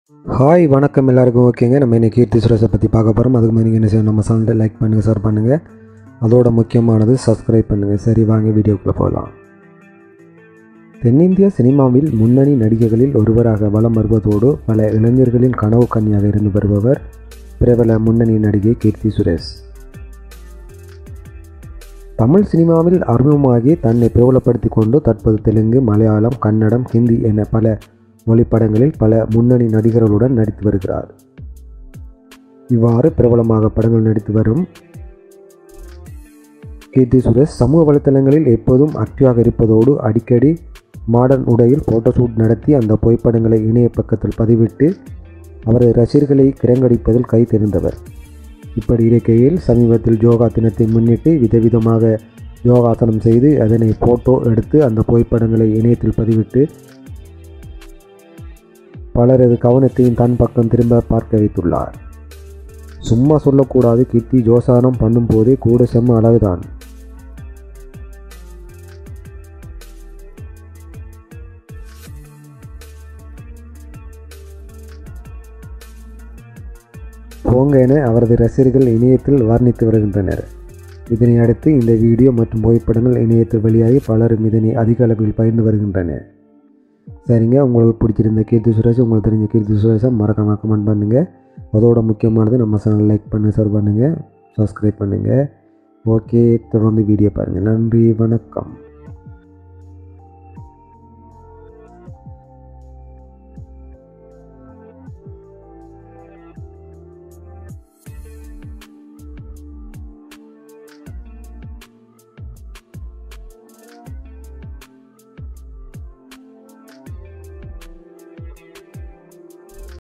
hi வணக்கம் எல்லாருக்கும் ஓகேங்க நம்ம இன்னைக்கு கீர்த்தி சுரேஷை பற்றி பார்க்க போகிறோம் அதுக்கு முன்னாடி என்ன செய்யணும் நம்ம சேனலை லைக் பண்ணுங்கள் ஷேர் பண்ணுங்கள் அதோட முக்கியமானது சப்ஸ்கிரைப் பண்ணுங்கள் சரி வாங்க வீடியோக்குள்ளே போகலாம் தென்னிந்திய சினிமாவில் முன்னணி நடிகைகளில் ஒருவராக வலம் வருவதோடு பல இளைஞர்களின் கனவு கன்னியாக இருந்து வருபவர் பிரபல முன்னணி நடிகை கீர்த்தி சுரேஷ் தமிழ் சினிமாவில் அறிமுகமாகி தன்னை பிரபலப்படுத்தி கொண்டு தற்போது தெலுங்கு மலையாளம் கன்னடம் ஹிந்தி என பல மொழிப்படங்களில் பல முன்னணி நடிகர்களுடன் நடித்து வருகிறார் இவ்வாறு பிரபலமாக படங்கள் நடித்து வரும் கீர்த்தி சுரேஷ் சமூக வலைத்தளங்களில் எப்போதும் ஆக்டிவாக இருப்பதோடு அடிக்கடி மாடர்ன் உடையில் ஃபோட்டோஷூட் நடத்தி அந்த புகைப்படங்களை இணைய பக்கத்தில் பதிவிட்டு அவரது ரசிகர்களை கிரங்கடிப்பதில் கை தெரிந்தவர் இப்படி இருக்கையில் சமீபத்தில் யோகா தினத்தை முன்னிட்டு விதவிதமாக யோகாசனம் செய்து அதனை ஃபோட்டோ எடுத்து அந்த புகைப்படங்களை இணையத்தில் பதிவிட்டு பலரது கவனத்தையும் தன் பக்கம் திரும்ப பார்க்க வைத்துள்ளார் சும்மா சொல்லக்கூடாது கீர்த்தி ஜோசானம் பண்ணும்போதே கூட செம்ம அழகுதான் போங்க என அவரது ரசிகர்கள் இணையத்தில் வர்ணித்து வருகின்றனர் இதனை அடுத்து இந்த வீடியோ மற்றும் புகைப்படங்கள் இணையத்தில் வெளியாகி பலரும் இதனை அதிக அளவில் பகிர்ந்து வருகின்றனர் சரிங்க உங்களுக்கு பிடிச்சிருந்த கீர்த்தி சுரேஷ் உங்களுக்கு தெரிஞ்ச கீர்த்தி சுரேஷை மறக்காமல் கமெண்ட் பண்ணுங்கள் அதோட முக்கியமானது நம்ம சேனல் லைக் பண்ணு ஷேர் பண்ணுங்கள் சப்ஸ்கிரைப் பண்ணுங்கள் ஓகே தொடர்ந்து வீடியோ பாருங்கள் நன்றி வணக்கம்